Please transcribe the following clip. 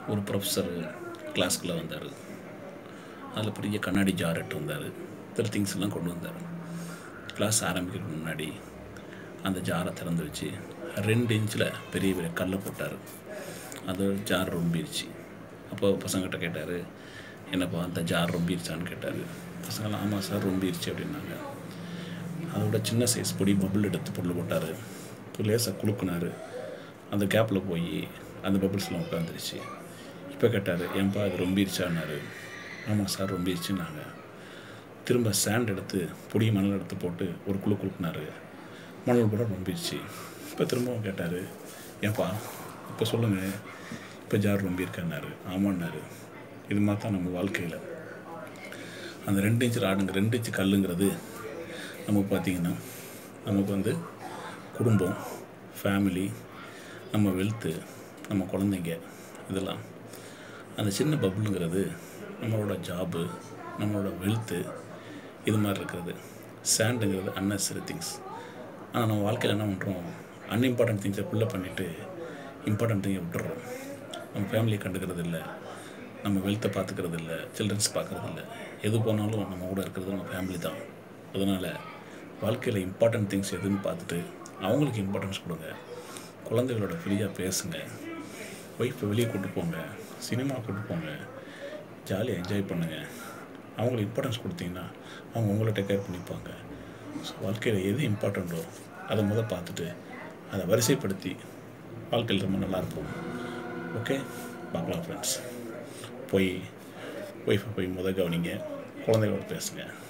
ஒரு ப்ரொஃபஸர் கிளாஸ்க்குள்ளே வந்தார் அதில் பெரிய கண்ணாடி ஜார் எடுத்து வந்தார் இதில் திங்ஸ் எல்லாம் கொண்டு வந்தார் கிளாஸ் ஆரம்பிக்கிறதுக்கு முன்னாடி அந்த ஜாரை திறந்து வச்சு ரெண்டு இன்ச்சில் பெரிய பெரிய கல்லை போட்டார் அது ஜார் ரொம்பிருச்சு அப்போ பசங்கிட்ட கேட்டார் என்னப்பா அந்த ஜார் ரொம்பிருச்சான்னு கேட்டார் பசங்களாம் ஆமாம் சார் ரொம்பிருச்சு அப்படின்னாங்க அதோட சின்ன சைஸ் பொடி பபுள் எடுத்து பொருள் போட்டார் லேசாக குலுக்குனாரு அந்த கேப்பில் போய் அந்த பபுள்ஸ்லாம் உட்காந்துருச்சு இப்போ கேட்டார் ஏன்பா அது ரொம்பிருச்சான்னாரு ஆமாம் சார் ரொம்பிருச்சுன்னாங்க திரும்ப சாண்ட் எடுத்து பொடி மணல் எடுத்து போட்டு ஒரு குழு குலுக்குனாரு மணல் கூட ரொம்பிருச்சு இப்போ திரும்பவும் கேட்டார் ஏன்பா இப்போ சொல்லுங்கள் இப்போ ஜார் ரொம்பியிருக்கேன்னாரு ஆமான்னாரு இது மாதிரி தான் நம்ம வாழ்க்கையில் அந்த ரெண்டு இன்ச்சு ராடுங்க ரெண்டு இன்ச்சு கல்லுங்கிறது நமக்கு பார்த்திங்கன்னா நமக்கு வந்து குடும்பம் ஃபேமிலி நம்ம வெல்த்து நம்ம குழந்தைங்க இதெல்லாம் அந்த சின்ன பபுளுங்கிறது நம்மளோட ஜாபு நம்மளோட வெல்த்து இது மாதிரி இருக்கிறது சேண்டுங்கிறது அன்னெசரி திங்ஸ் ஆனால் நம்ம வாழ்க்கையில் என்ன பண்ணுறோம் அன்இம்பார்ட்டன்ட் திங்ஸை ஃபுல்லாக பண்ணிவிட்டு இம்பார்ட்டன்ட் திங்கை விட்டுறோம் நம்ம ஃபேமிலியை கண்டுக்கிறது இல்லை நம்ம வெல்த்தை பார்த்துக்கிறது இல்லை சில்ட்ரன்ஸ் பார்க்குறது இல்லை எது போனாலும் நம்ம கூட இருக்கிறது நம்ம ஃபேமிலி தான் அதனால் வாழ்க்கையில் இம்பார்ட்டன்ட் திங்ஸ் எதுன்னு பார்த்துட்டு அவங்களுக்கு இம்பார்ட்டன்ஸ் கொடுங்க குழந்தைகளோட ஃப்ரீயாக பேசுங்க ஒய்ஃபை வெளியே கூட்டு போங்க சினிமா கூட்டு போங்க ஜாலியாக என்ஜாய் பண்ணுங்கள் அவங்களுக்கு இம்பார்ட்டன்ஸ் கொடுத்தீங்கன்னா அவங்க உங்களை டேக் கேர் பண்ணிப்பாங்க ஸோ வாழ்க்கையில் எது இம்பார்ட்டண்ட்டோ அதை முதல் பார்த்துட்டு அதை வரிசைப்படுத்தி வாழ்க்கையில் ரொம்ப நல்லா இருப்போம் ஓகே பார்க்கலாம் ஃப்ரெண்ட்ஸ் போய் ஒய்ஃபை போய் முத கவனிங்க குழந்தைகளோட பேசுங்க